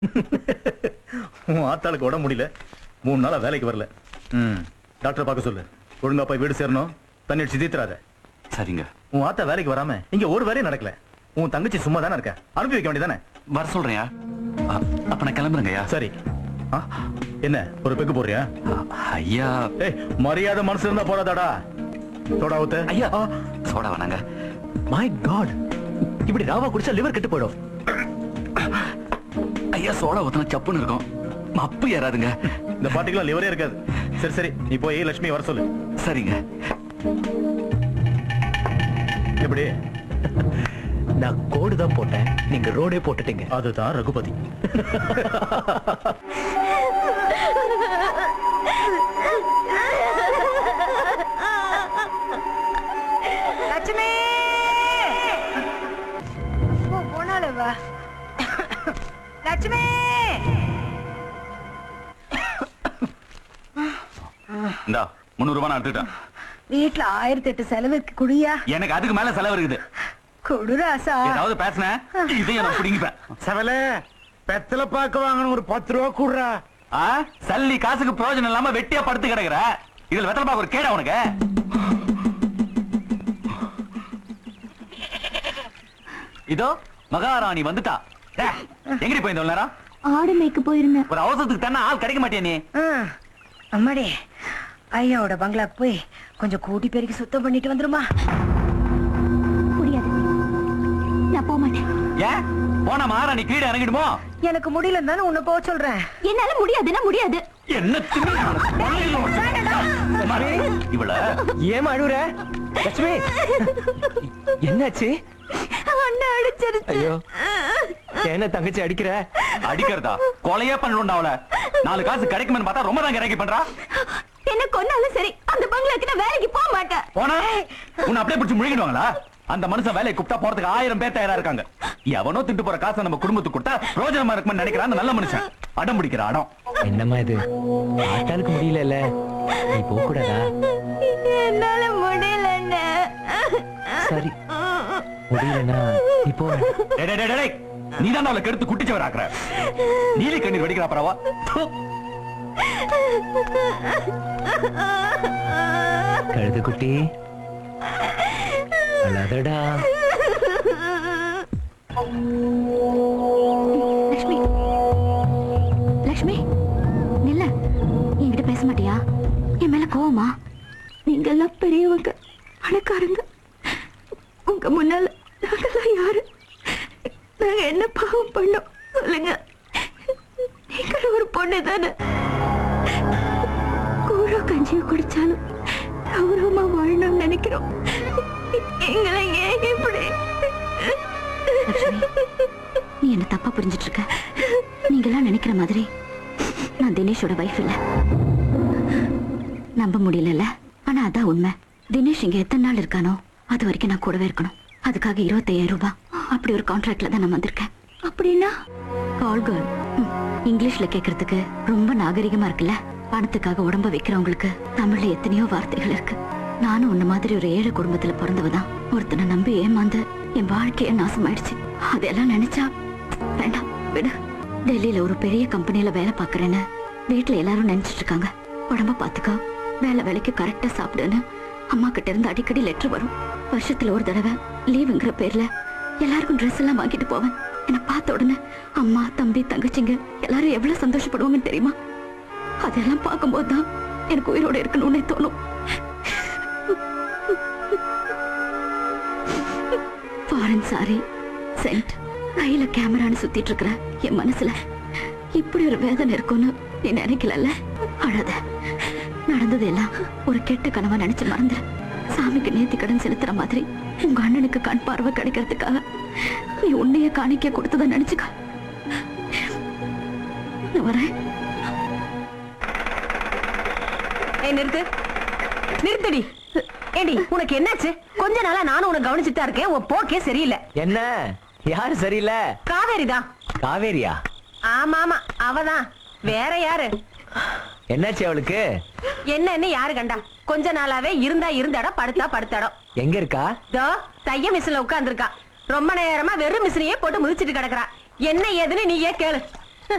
உன் ஆத்தாளுக்கு உடம்பு முடியல மூணு நாளா வேலைக்கு வரல ம் டாக்டர் பார்க்க சொல்லு ஒழுங்கா போய் வீடு சேரணும் தண்ணி அடிச்சு தீத்துறாத சரிங்க உன் ஆத்தா வேலைக்கு வராம இங்க ஒரு வேலையும் நடக்கல உன் தங்கச்சி சும்மா தானே இருக்க அனுப்பி வைக்க வேண்டியதானே வர சொல்றேன்யா அ- அப்ப நான் கிளம்புறேங்கய்யா சரி ஆ, என்ன ஒரு பெக்கு போடுறியா அ- ஐயா ஏய் மரியாதை மனசு இருந்தா போடாதாடா தோடா ஊத்து ஐயா சோடா வேணாங்க மை காட் இப்படி ராவா குடிச்சா லிவர் கெட்டு போயிடும் ஐயா சோடா ஊத்தினா சப்புன்னு இருக்கும் மப்பு ஏறாதுங்க இந்த பாட்டிக்கெல்லாம் லிவரே இருக்காது சரி சரி நீ போய் லட்சுமி வர சொல்லு சரிங்க எப்படி நான் கோடு தான் போட்டேன் நீங்க ரோடே போட்டுட்டீங்க அதுதான் ரகுபதி லட்சுமி ஓ போனாலே வா லட்சுமி இந்தா முந்நூறு ரூபாய் நான் எடுத்துட்டேன் வீட்ல ஆயிரத்தி எட்டு செலவுக்கு குடியா எனக்கு அதுக்கு மேல செலவு இருக்குது குடுராசா ஏதாவது பேசுனேன் இதையும் நான் பிடிங்கிப்பேன் செவல பெத்தல பாக்க வாங்கணும் ஒரு பத்து ரூபா கூடுறா ஆ? சல்லி காசுக்கு பிரயோஜனம் இல்லாம வெட்டியா படுத்து கிடக்குற இதுல வெத்தலை பாக்க ஒரு கேடா உனக்கு இதோ மகாராணி வந்துட்டா டேய், எங்கடி போயிருந்த இவ்வளவு நேரம் ஆடு மேய்க்க போயிருந்தேன் ஒரு அவசரத்துக்கு தானே ஆள் கிடைக்க மாட்டியா நீ ஆ, அம்மாடி ஐயாவோட பங்களாக்கு போய் கொஞ்சம் கூட்டி பெருக்கி சுத்தம் பண்ணிட்டு வந்துருமா முடியாது நான் போக மாட்டேன் ஏன் போன மகாராணி கீழே இறங்கிடுமோ எனக்கு முடியல தானே உன்னை போக சொல்றேன் என்னால முடியாதுன்னா முடியாது என்ன திமிரு உனக்கு? இவள ஏமா அழுவுற லட்சுமி என்னாச்சு அண்ணன் அடிச்சிருச்சு ஐயோ என்ன தங்கச்சி அடிக்கிற அடிக்கிறதா கொலையே பண்ணணும்டா அவள நாலு காசு கிடைக்குமென்னு பார்த்தா ரொம்ப தான் இறக்கி பண்றா என்ன கொன்னாலும் சரி அந்த பங்களாக்கு நான் வேலைக்கு போக மாட்டேன் போனா உன்னை அப்படியே பிடிச்சு முழுங்கிடுவாங்களா அந்த மனுஷன் வேலையை கூப்பிட்டா போறதுக்கு ஆயிரம் பேர் தயாரா இருக்காங்க எவனோ திட்டு போற காசை நம்ம குடும்பத்துக்கு கொடுத்தா பிரோஜனமா இருக்கும்னு நினைக்கிறான் அந்த நல்ல மனுஷன் அடம் பிடிக்கிற அடம் என்னம்மா இது ஆட்டாளுக்கு முடியல நீ போக கூடாதா என்னால முடியல சரி முடியலன்னா நீ போ டேய், டேய், டேய், டேய். நீதான் அவளை கெடுத்து குட்டிச்சவர் ஆக்குற நீலி கண்ணீர் வெடிக்கிறா பரவா கழுது குட்டி அழாதடா லக்ஷ்மி லக்ஷ்மி நில்ல என்கிட்ட பேச மாட்டியா என் மேல கோவமா நீங்க எல்லாம் பெரியவங்க பணக்காரங்க உங்க முன்னால நாங்கெல்லாம் யாரு நாங்க என்ன பாவம் பண்ணோம் சொல்லுங்க நீங்களும் ஒரு பொண்ணு தானே கூழோ கஞ்சியோ குடிச்சாலும் கௌரவமா வாழணும்னு நினைக்கிறோம் எங்களை ஏன் இப்படி நீ என்ன தப்பா புரிஞ்சிட்டு இருக்க நீங்கெல்லாம் நினைக்கிற மாதிரி நான் தினேஷோட வைஃப் இல்ல நம்ப முடியலல்ல ஆனா அதான் உண்மை தினேஷ் இங்க எத்தனை நாள் இருக்கானோ அது வரைக்கும் நான் கூடவே இருக்கணும் அதுக்காக இருபத்தையாயிரம் ரூபாய் அப்படி ஒரு கான்ட்ராக்ட்ல தான் நான் வந்திருக்கேன் அப்படின்னா கால் கேர்ள் இங்கிலீஷ்ல கேக்குறதுக்கு ரொம்ப நாகரிகமா இருக்குல்ல பணத்துக்காக உடம்ப வைக்கிறவங்களுக்கு தமிழ்ல எத்தனையோ வார்த்தைகள் இருக்கு நானும் உன்ன மாதிரி ஒரு ஏழை குடும்பத்துல பிறந்தவதான் ஒருத்தனை நம்பி ஏமாந்து என் வாழ்க்கைய நாசமாயிடுச்சு அதெல்லாம் நினைச்சா வேண்டாம் விடு டெல்லியில ஒரு பெரிய கம்பெனில வேலை பார்க்கறேன்னு வீட்ல எல்லாரும் நினைச்சிட்டு இருக்காங்க உடம்ப பாத்துக்கோ வேலை வேலைக்கு கரெக்டா சாப்பிடுன்னு அம்மா கிட்ட இருந்து அடிக்கடி லெட்டர் வரும் வருஷத்துல ஒரு தடவை லீவுங்கிற பேர்ல எல்லாருக்கும் ட்ரெஸ் எல்லாம் வாங்கிட்டு போவேன் என்னை பார்த்த உடனே அம்மா தம்பி தங்கச்சிங்க எல்லாரும் எவ்வளவு சந்தோஷப்படுவாங்கன்னு தெரியுமா அதெல்லாம் பார்க்கும்போது தான் எனக்கு உயிரோட இருக்கணும்னே தோணும் ஃபாரின் சாரி சென்ட் கையில கேமரான்னு சுத்திட்டு இருக்கிற என் மனசுல இப்படி ஒரு வேதனை இருக்கும்னு நீ நினைக்கலல்ல அழாத நடந்தது எல்லாம் ஒரு கெட்ட கனவா நினைச்சு மறந்துரு சாமிக்கு நேர்த்தி கடன் செலுத்துற மாதிரி உங்க அண்ணனுக்கு கண் பார்வை கிடைக்கிறதுக்காக நீ உன்னைய காணிக்க கொடுத்தத நினைச்சுக்க நான் வரேன் ஏய் நிறுத்து நிறுத்தடி ஏடி உனக்கு என்னாச்சு கொஞ்ச நாளா நானும் உனக்கு கவனிச்சுட்டு தான் இருக்கேன் உன் போக்கே சரியில்லை என்ன யாரு சரியில்லை காவேரி தான் காவேரியா ஆமா ஆமா அவதான் வேற யாரு என்னாச்சு அவளுக்கு என்னன்னு யாரு கண்டா கொஞ்ச நாளாவே இருந்தா இருந்த இடம் படுத்தா படுத்த இடம் எங்க இருக்கா தோ தைய மிஷின்ல உட்கார்ந்திருக்கா ரொம்ப நேரமா வெறும் மிஷினையே போட்டு முதிச்சிட்டு கிடக்குறா என்ன ஏதுன்னு நீயே கேளு